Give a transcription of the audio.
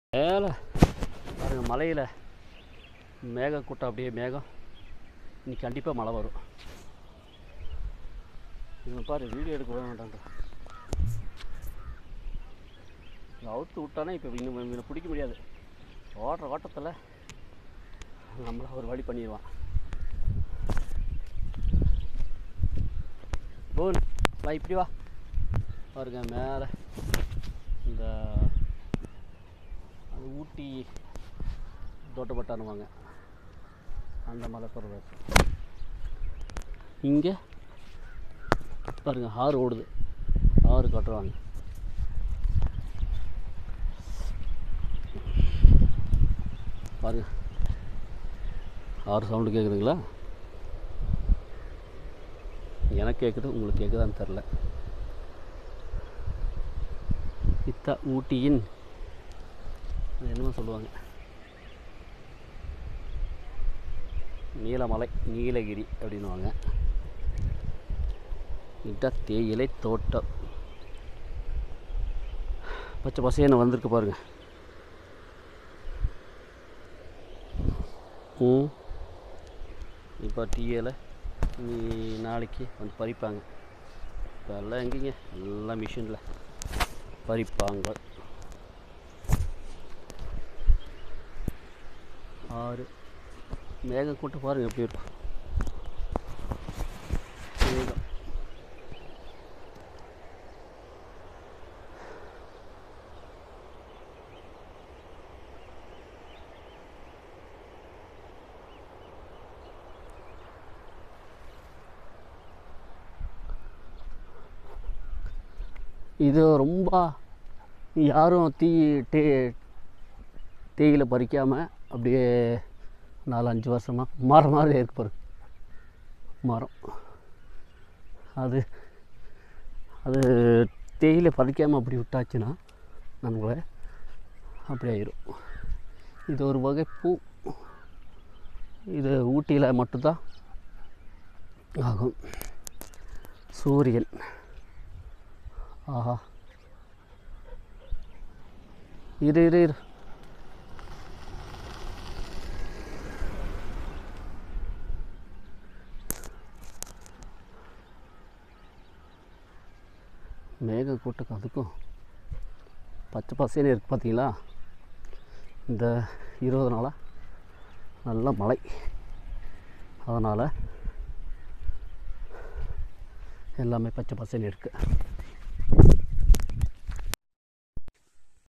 மேலே பாருங்க மலையில் மேகக்கூட்டம் அப்படியே மேகம் இன்னைக்கு கண்டிப்பாக மழை வரும் இவன் பாரு வீடியோ எடுக்க விட மாட்டான்டா இதை அவுத்து விட்டானே இப்போ இன்னும் இவனை பிடிக்க முடியாது ஓடுற ஓட்டத்தில் நம்மள ஒரு வழி பண்ணிடுவான் போன் வா இப்படி வா பாருங்க மேலே இந்த அது ஊட்டி தோட்டப்பட்டானுவாங்க அந்த மலை பிரதேசம் இங்கே பாருங்க ஆறு ஓடுது ஆறு கட்டுறாங்க பாருங்க ஆறு சவுண்டு கேட்குதுங்களா எனக்கு கேட்குது உங்களுக்கு கேட்குதான்னு தெரில இத்தா ஊட்டியின் அது என்னமோ சொல்லுவாங்க நீலமலை நீலகிரி அப்படின்னுவாங்க இதான் தேயிலை தோட்டம் பச்சை பசேன்னு வந்திருக்கு பாருங்க ம் இப்போ டீ இலை நீ நாளைக்கு வந்து பறிப்பாங்க இப்போ எல்லாம் எங்கேங்க எல்லாம் மிஷினில் பறிப்பாங்க ஆறு மேகம் கூட்டம் பாருங்க எப்படி இருக்கும் மேகம் இது ரொம்ப யாரும் தீ டே தேயிலை பறிக்காமல் அப்படியே நாலு அஞ்சு வருஷமாக மரம் மாதிரி இருக்கு பாரு மரம் அது அது தேயிலை பறிக்காமல் அப்படி விட்டாச்சுன்னா நம்மள அப்படி ஆயிரும் இது ஒரு வகை பூ இது ஊட்டியில் மட்டும்தான் ஆகும் சூரியன் ஆஹா இரு இரு இரு மேக கூட்டத்துக்கு அதுக்கும் பச்சை பசேன்னு இருக்குது பார்த்தீங்களா இந்த இருபது நாளாக நல்ல மழை அதனால் எல்லாமே பச்சை பசேன்னு இருக்குது